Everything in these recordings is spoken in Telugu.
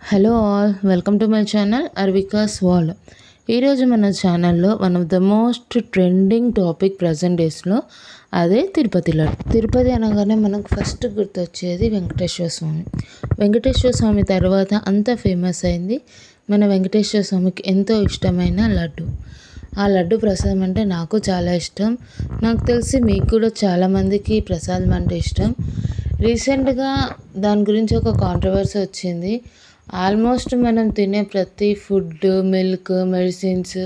hello all welcome to my channel అర్వికాస్ వాల్ ఈరోజు మన ఛానల్లో one of the most trending topic present డేస్లో అదే తిరుపతి లడ్డు తిరుపతి అనగానే మనకు ఫస్ట్ గుర్తొచ్చేది వెంకటేశ్వర స్వామి వెంకటేశ్వర స్వామి తర్వాత అంత ఫేమస్ అయింది మన వెంకటేశ్వర స్వామికి ఎంతో ఇష్టమైన లడ్డు ఆ లడ్డు ప్రసాదం అంటే నాకు చాలా ఇష్టం నాకు తెలిసి మీకు కూడా చాలామందికి ప్రసాదం అంటే ఇష్టం రీసెంట్గా దాని గురించి ఒక కాంట్రవర్సీ వచ్చింది ఆల్మోస్ట్ మనం తినే ప్రతి ఫుడ్ మిల్క్ మెడిసిన్స్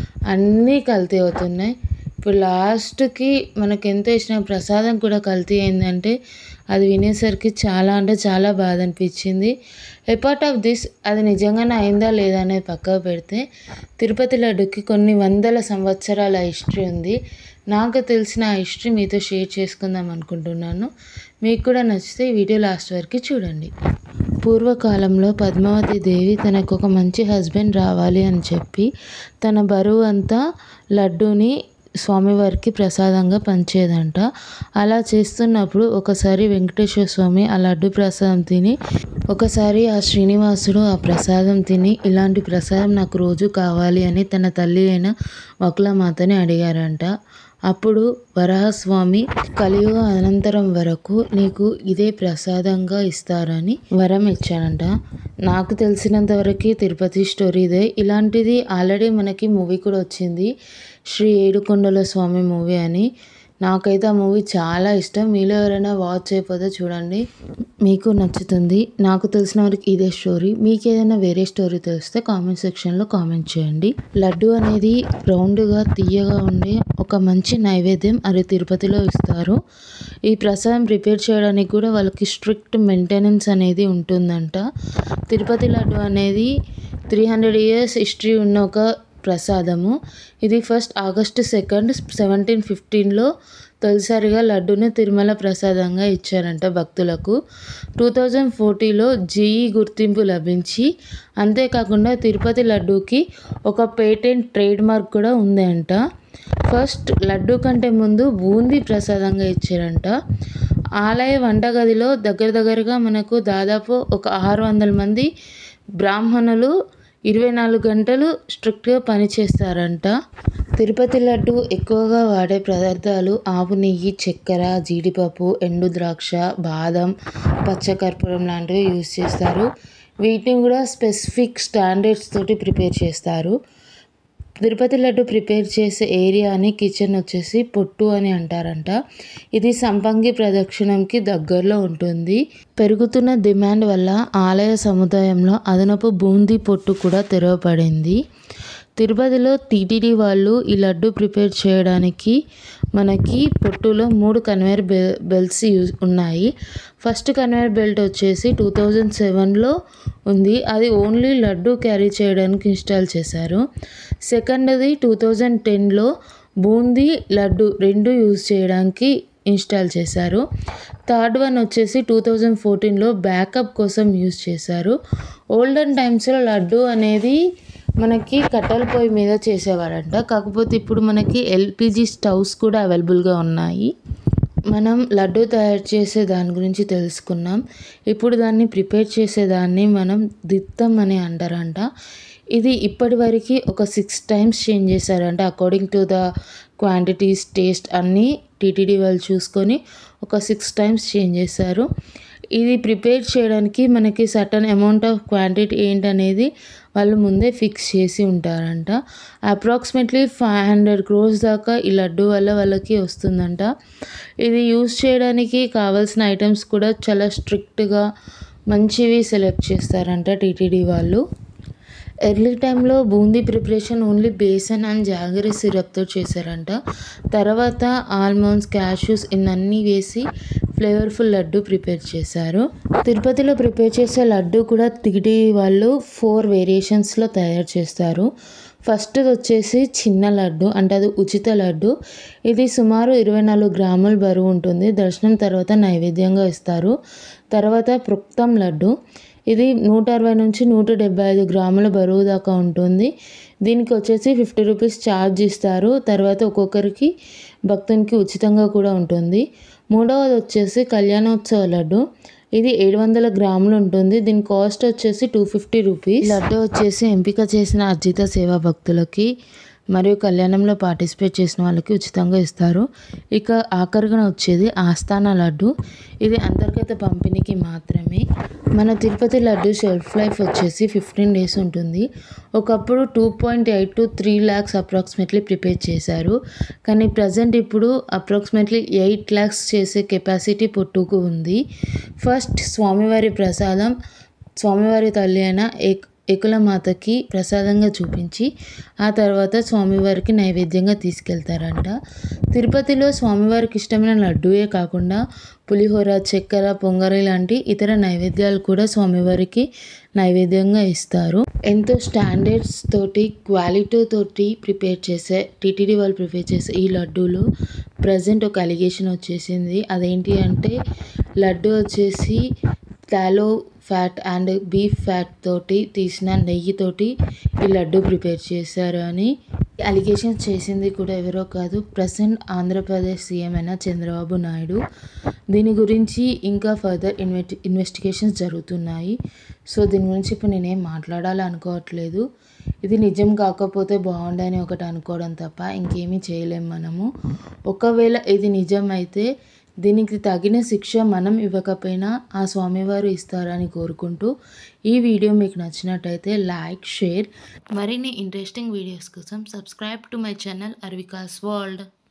అన్నీ కల్తీ అవుతున్నాయి ఇప్పుడు లాస్ట్కి మనకు ఎంతో ఇష్టం ప్రసాదం కూడా కల్తీ అయిందంటే అది వినేసరికి చాలా అంటే చాలా బాధ అనిపించింది ఏ పార్ట్ ఆఫ్ దిస్ అది నిజంగానే అయిందా లేదా అనేది పక్కకు పెడితే తిరుపతి లడ్డుకి కొన్ని వందల సంవత్సరాల హిస్టరీ ఉంది నాకు తెలిసిన ఆ హిస్టరీ మీతో షేర్ చేసుకుందాం అనుకుంటున్నాను మీకు కూడా నచ్చితే ఈ వీడియో లాస్ట్ వరకు చూడండి పూర్వకాలంలో పద్మావతి దేవి తనకు ఒక మంచి హస్బెండ్ రావాలి అని చెప్పి తన బరువు అంతా లడ్డూని స్వామివారికి ప్రసాదంగా పంచేదంట అలా చేస్తున్నప్పుడు ఒకసారి వెంకటేశ్వర స్వామి ఆ లడ్డు ప్రసాదం తిని ఒకసారి ఆ శ్రీనివాసుడు ఆ ప్రసాదం తిని ఇలాంటి ప్రసాదం నాకు రోజు కావాలి అని తన తల్లి అయిన వకులమాతని అడిగారంట అప్పుడు వరాహస్వామి కలియుగ అనంతరం వరకు నీకు ఇదే ప్రసాదంగా ఇస్తారని వరం ఇచ్చాడంట నాకు తెలిసినంత వరకు తిరుపతి స్టోరీ ఇదే ఇలాంటిది ఆల్రెడీ మనకి మూవీ కూడా వచ్చింది శ్రీ ఏడుకొండల స్వామి మూవీ అని నాకైతే ఆ మూవీ చాలా ఇష్టం మీలో ఎవరైనా వాచ్ అయిపోతే చూడండి మీకు నచ్చుతుంది నాకు తెలిసిన వరకు ఇదే స్టోరీ మీకు ఏదైనా వేరే స్టోరీ తెలిస్తే కామెంట్ సెక్షన్లో కామెంట్ చేయండి లడ్డు అనేది రౌండ్గా తీయగా ఉండే ఒక మంచి నైవేద్యం అది తిరుపతిలో ఇస్తారు ఈ ప్రసాదం ప్రిపేర్ చేయడానికి కూడా వాళ్ళకి స్ట్రిక్ట్ మెయింటెనెన్స్ అనేది ఉంటుందంట తిరుపతి లడ్డు అనేది త్రీ హండ్రెడ్ ఇయర్స్ హిస్టరీ ఉన్న ఒక ప్రసాదము ఇది ఫస్ట్ ఆగస్టు సెకండ్ సెవెంటీన్ ఫిఫ్టీన్లో తొలిసారిగా లడ్డుని తిరుమల ప్రసాదంగా ఇచ్చారంట భక్తులకు టూ థౌజండ్ ఫోర్టీలో జీఈ గుర్తింపు లభించి అంతేకాకుండా తిరుపతి లడ్డూకి ఒక పేటెంట్ ట్రేడ్ మార్క్ కూడా ఉంది అంట ఫస్ట్ లడ్డు కంటే ముందు బూందీ ప్రసాదంగా ఇచ్చారంట ఆలయ వంటగదిలో దగ్గర దగ్గరగా మనకు దాదాపు ఒక ఆరు వందల మంది బ్రాహ్మణులు ఇరవై నాలుగు గంటలు స్ట్రిక్ట్గా పనిచేస్తారంట తిరుపతి లడ్డు ఎక్కువగా వాడే పదార్థాలు ఆవు నెయ్యి చక్కెర జీడిపప్పు ఎండు ద్రాక్ష బాదం పచ్చకర్పూరం లాంటివి యూస్ చేస్తారు వీటిని కూడా స్పెసిఫిక్ స్టాండర్డ్స్ తోటి ప్రిపేర్ చేస్తారు తిరుపతి లడ్డు ప్రిపేర్ చేసే ఏరియాని కిచెన్ వచ్చేసి పొట్టు అని అంటారంట ఇది సంపంగి ప్రదక్షిణంకి దగ్గరలో ఉంటుంది పెరుగుతున్న డిమాండ్ వల్ల ఆలయ సముదాయంలో అదనపు బూందీ పొట్టు కూడా తెరవబడింది తిరుపతిలో టీటీడీ వాళ్ళు ఈ లడ్డు ప్రిపేర్ చేయడానికి మనకి పొట్టులో మూడు కన్వేర్ బె బెల్ట్స్ యూజ్ ఉన్నాయి ఫస్ట్ కన్వేర్ బెల్ట్ వచ్చేసి టూ థౌజండ్ సెవెన్లో ఉంది అది ఓన్లీ లడ్డు క్యారీ చేయడానికి ఇన్స్టాల్ చేశారు సెకండ్ది టూ థౌజండ్ టెన్లో బూందీ లడ్డు రెండు యూజ్ చేయడానికి ఇన్స్టాల్ చేశారు థర్డ్ వన్ వచ్చేసి టూ థౌజండ్ ఫోర్టీన్లో బ్యాకప్ కోసం యూజ్ చేశారు ఓల్డెన్ టైమ్స్లో లడ్డు అనేది మనకి కట్టెల పొయ్యి మీద చేసేవారంట కాకపోతే ఇప్పుడు మనకి ఎల్పిజి స్టవ్స్ కూడా అవైలబుల్గా ఉన్నాయి మనం లడ్డు తయారు చేసే దాని గురించి తెలుసుకున్నాం ఇప్పుడు దాన్ని ప్రిపేర్ చేసేదాన్ని మనం దిత్తం అని అంటారంట ఇది ఇప్పటి వరకు ఒక సిక్స్ టైమ్స్ చేంజ్ చేశారంట according to the quantities taste అన్నీ టీటీడీ వాళ్ళు చూసుకొని ఒక సిక్స్ టైమ్స్ చేంజ్ చేశారు ఇది ప్రిపేర్ చేయడానికి మనకి సటన్ అమౌంట్ ఆఫ్ క్వాంటిటీ ఏంటనేది వాళ్ళు ముందే ఫిక్స్ చేసి ఉంటారంట అప్రాక్సిమేట్లీ ఫైవ్ హండ్రెడ్ క్రోర్స్ దాకా ఈ లడ్డు వల్ల వాళ్ళకి వస్తుందంట ఇది యూస్ చేయడానికి కావాల్సిన ఐటమ్స్ కూడా చాలా స్ట్రిక్ట్గా మంచివి సెలెక్ట్ చేస్తారంట టీటీడీ వాళ్ళు ఎర్లీ టైంలో boondi preparation only besan and jaggery సిరప్తో చేశారంట తర్వాత ఆల్మండ్స్ క్యాష్యూస్ ఇవన్నీ వేసి ఫ్లేవర్ఫుల్ లడ్డు ప్రిపేర్ చేశారు తిరుపతిలో ప్రిపేర్ చేసే లడ్డు కూడా తిగిడి వాళ్ళు ఫోర్ వేరియేషన్స్లో తయారు చేస్తారు ఫస్ట్ వచ్చేసి చిన్న లడ్డు అంటే అది ఉచిత లడ్డు ఇది సుమారు ఇరవై నాలుగు గ్రాముల బరువు ఉంటుంది దర్శనం తర్వాత నైవేద్యంగా ఇస్తారు తర్వాత పృక్తం లడ్డు ఇది నూట అరవై నుంచి నూట డెబ్బై ఐదు గ్రాముల బరువు దాకా ఉంటుంది దీనికి వచ్చేసి ఫిఫ్టీ రూపీస్ ఛార్జ్ ఇస్తారు తర్వాత ఒక్కొక్కరికి భక్తునికి ఉచితంగా కూడా ఉంటుంది మూడవది వచ్చేసి కళ్యాణోత్సవ లడ్డు ఇది ఏడు వందల గ్రాములు ఉంటుంది దీని కాస్ట్ వచ్చేసి టూ ఫిఫ్టీ రూపీస్ లడ్డు వచ్చేసి ఎంపిక చేసిన అర్జిత సేవా భక్తులకి మరియు కళ్యాణంలో పార్టిసిపేట్ చేసిన వాళ్ళకి ఉచితంగా ఇస్తారు ఇక ఆఖరిగా వచ్చేది ఆస్థాన లడ్డు ఇది అంతర్గత పంపిణీకి మాత్రమే మన తిరుపతి లడ్డు షెల్ఫ్ లైఫ్ వచ్చేసి ఫిఫ్టీన్ డేస్ ఉంటుంది ఒకప్పుడు two point eight to three lakhs approximately prepare చేశారు కానీ ప్రజెంట్ ఇప్పుడు అప్రాక్సిమేట్లీ ఎయిట్ ల్యాక్స్ చేసే కెపాసిటీ పొట్టుకు ఉంది ఫస్ట్ స్వామివారి ప్రసాదం స్వామివారి తల్లి అయిన ఏక్ ఏకులమాతకి ప్రసాదంగా చూపించి ఆ తర్వాత స్వామివారికి నైవేద్యంగా తీసుకెళ్తారంట తిరుపతిలో స్వామివారికి ఇష్టమైన లడ్డూయే కాకుండా పులిహోర చక్కెర పొంగరి లాంటి ఇతర నైవేద్యాలు కూడా స్వామివారికి నైవేద్యంగా ఇస్తారు ఎంతో స్టాండర్డ్స్ తోటి క్వాలిటీ తోటి ప్రిపేర్ చేసే టీటీడీ వాళ్ళు ప్రిపేర్ చేసే ఈ లడ్డూలు ప్రజెంట్ ఒక అలిగేషన్ వచ్చేసింది అదేంటి అంటే లడ్డు వచ్చేసి tallow fat and beef fat తోటి తీసిన నెయ్యితోటి ఈ లడ్డు ప్రిపేర్ చేశారు అని అలిగేషన్ చేసింది కూడా ఎవరో కాదు ప్రజెంట్ ఆంధ్రప్రదేశ్ సీఎం అయిన చంద్రబాబు నాయుడు దీని గురించి ఇంకా ఫర్దర్ ఇన్వెటి ఇన్వెస్టిగేషన్స్ జరుగుతున్నాయి సో దీని గురించి ఇప్పుడు నేనేం మాట్లాడాలి అనుకోవట్లేదు ఇది నిజం కాకపోతే బాగుండని ఒకటి అనుకోవడం తప్ప ఇంకేమీ చేయలేం మనము ఒకవేళ ఇది నిజమైతే దీనికి తగిన శిక్ష మనం ఇవ్వకపోయినా ఆ స్వామివారు ఇస్తారని కోరుకుంటూ ఈ వీడియో మీకు నచ్చినట్టయితే లైక్ షేర్ మరిన్ని ఇంట్రెస్టింగ్ వీడియోస్ కోసం సబ్స్క్రైబ్ టు మై ఛానల్ అర్వికాస్ వరల్డ్